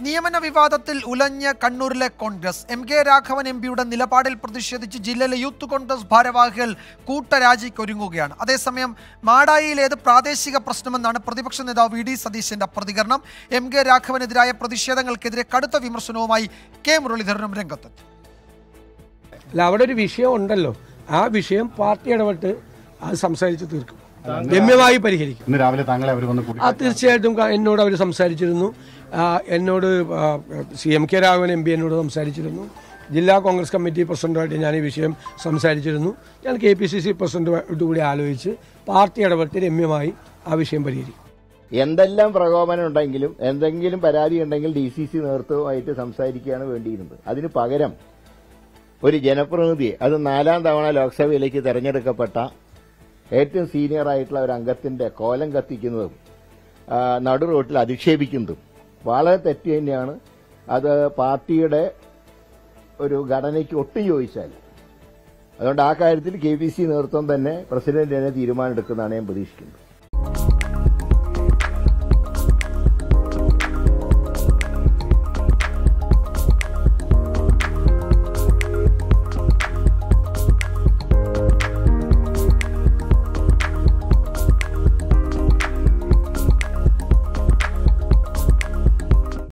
നിയമന വിവാദത്തിൽ ഉലഞ്ഞ് കണ്ണൂരിലെ Congress M K Raghavan M പിയുടെ നിലപാടിൽ പ്രതിഷേധിച്ച് ജില്ലയിലെ യൂത്ത് കോൺഗ്രസ് ഭാരവാഹികൾ കൂട്ടരാജിക്കൊരുങ്ങുകയാണ് അതേസമയം മാടായിയിലേത് പ്രാദേശിക പ്രശ്നമെന്നാണ് പ്രതിപക്ഷ നേതാവ് വി ഡി സതീശന്റെ പ്രതികരണം എം കെ രാഘവനെതിരായ പ്രതിഷേധങ്ങൾക്കെതിരെ കടുത്ത വിമർശനവുമായി കെ മുരളീധരനും രംഗത്തെത്തി അല്ല അവിടെ ഒരു വിഷയം ഉണ്ടല്ലോ ആ വിഷയം പാർട്ടി ഇടപെട്ട് അത് സംസാരിച്ച് തീർക്കും രമ്യമായി പരിഹരിക്കും ഇന്ന് രാവിലെ താങ്കളെ അവർ വന്ന് കൂടി ആ തീർച്ചയായിട്ടും ക- എന്നോട് അവർ സംസാരിച്ചിരുന്നു ആ, എന്നോട് ആ, C M K Raghavan M P എന്നോട് സംസാരിച്ചിരുന്നു ജില്ലാ കോൺഗ്രസ് കമ്മിറ്റി പ്രസിഡന്റുമായിട്ട് ഞാൻ ഈ വിഷയം സംസാരിച്ചിരുന്നു ഞാൻ കെ പി സി സി പ്രസിഡന്റുമായിട്ട് കൂടി ആലോചിച്ച് പാർട്ടി ഇടപെട്ട് രമ്യമായി ആ വിഷയം പരിഹരിക്കും എന്തെല്ലാം പ്രകോപനം ഉണ്ടെങ്കിലും എന്തെങ്കിലും പരാതി ഉണ്ടെങ്കിൽ ഡി സി സി നേതൃത്വവുമായിട്ട് സംസാരിക്കുകയാണ് വേണ്ടിയിരുന്നത് അതിന് പകരം ഒരു ജനപ്രതിനിധിയെ അത് നാലാം തവണ ലോക്സഭയിലേക്ക് തെരഞ്ഞെടുക്കപ്പെട്ട ഏറ്റവും സീനിയർ ആയിട്ടുള്ള ഒരു അംഗത്തിന്റെ കോലം കത്തിക്കുന്നതും ആ, നടു റോട്ടിൽ അധിക്ഷേപിക്കുന്നതും വളരെ തെറ്റ് തന്നെയാണ് അത് പാർട്ടിയുടെ ഒരു ഘടനയ്ക്ക് ഒട്ടും ചോദിച്ചാൽ അതുകൊണ്ട് ആ കാര്യത്തിൽ കെ പി സി നേതൃത്വം തന്നെ പ്രസിഡന്റ് തന്നെ തീരുമാനമെടുക്കുന്നതാണ് ഞാൻ പ്രതീക്ഷിക്കുന്നത്